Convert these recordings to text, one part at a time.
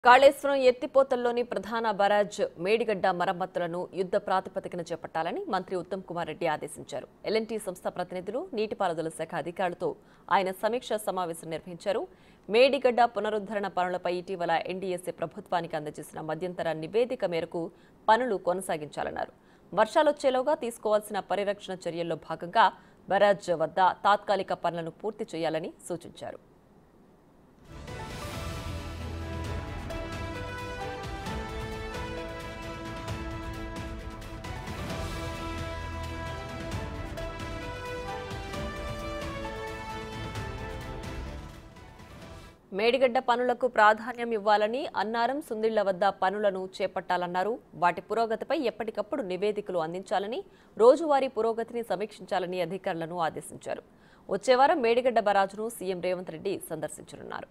కాళేశ్వరం ఎత్తిపోతల్లోని ప్రధాన బరాజ్ మేడిగడ్డ మరమ్మతులను యుద్ధ ప్రాతిపదికన చేపట్టాలని మంత్రి ఉత్తమ్ కుమార్ రెడ్డి ఆదేశించారు ఎల్ఎన్టీ సంస్థ ప్రతినిధులు నీటిపారుదల శాఖ అధికారులతో ఆయన సమీక్షా సమావేశం నిర్వహించారు మేడిగడ్డ పునరుద్ధరణ పనులపై ఇటీవల ఎన్డీఎస్ఏ ప్రభుత్వానికి అందజేసిన మధ్యంతర నివేదిక మేరకు పనులు కొనసాగించాలన్నారు వర్షాలొచ్చేలోగా తీసుకోవాల్సిన పరిరక్షణ చర్యల్లో భాగంగా బరాజ్ వద్ద తాత్కాలిక పనులను పూర్తి చేయాలని సూచించారు మేడిగడ్డ పనులకు ప్రాధాన్యం ఇవ్వాలని అన్నారం సుందిళ్ల వద్ద పనులను చేపట్టాలన్నారు వాటి పురోగతిపై ఎప్పటికప్పుడు నివేదికలు అందించాలని రోజువారీ పురోగతిని సమీక్షించాలని అధికారులను ఆదేశించారు వచ్చే వారం మేడిగడ్డ బరాజును సీఎం రేవంత్ రెడ్డి సందర్శించనున్నారు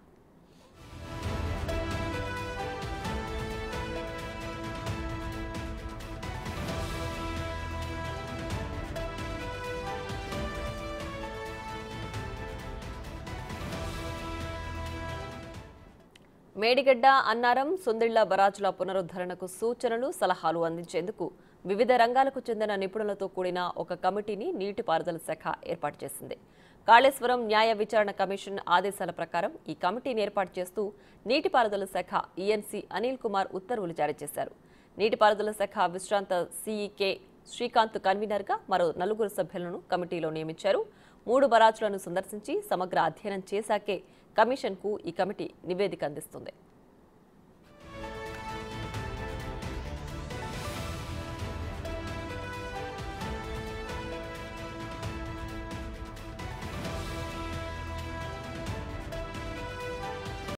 మేడిగడ్డ అన్నారం సొందిళ్ల బరాజుల పునరుద్ధరణకు సూచనలు సలహాలు అందించేందుకు వివిధ రంగాలకు చెందిన నిపుణులతో కూడిన ఒక కమిటీని నీటిపారుదల శాఖ ఏర్పాటు చేసింది కాళేశ్వరం న్యాయ విచారణ కమిషన్ ఆదేశాల ప్రకారం ఈ కమిటీని ఏర్పాటు చేస్తూ నీటిపారుదల శాఖ ఈఎన్సీ అనిల్ కుమార్ ఉత్తర్వులు జారీ చేశారు నీటిపారుదల శాఖ విశ్రాంత సీఈకే శ్రీకాంత్ కన్వీనర్గా మరో నలుగురు సభ్యులను కమిటీలో నియమించారు మూడు బరాజులను సందర్శించి సమగ్ర అధ్యయనం చేశాకే కమిషన్కు ఈ కమిటీ నివేదిక అందిస్తుంది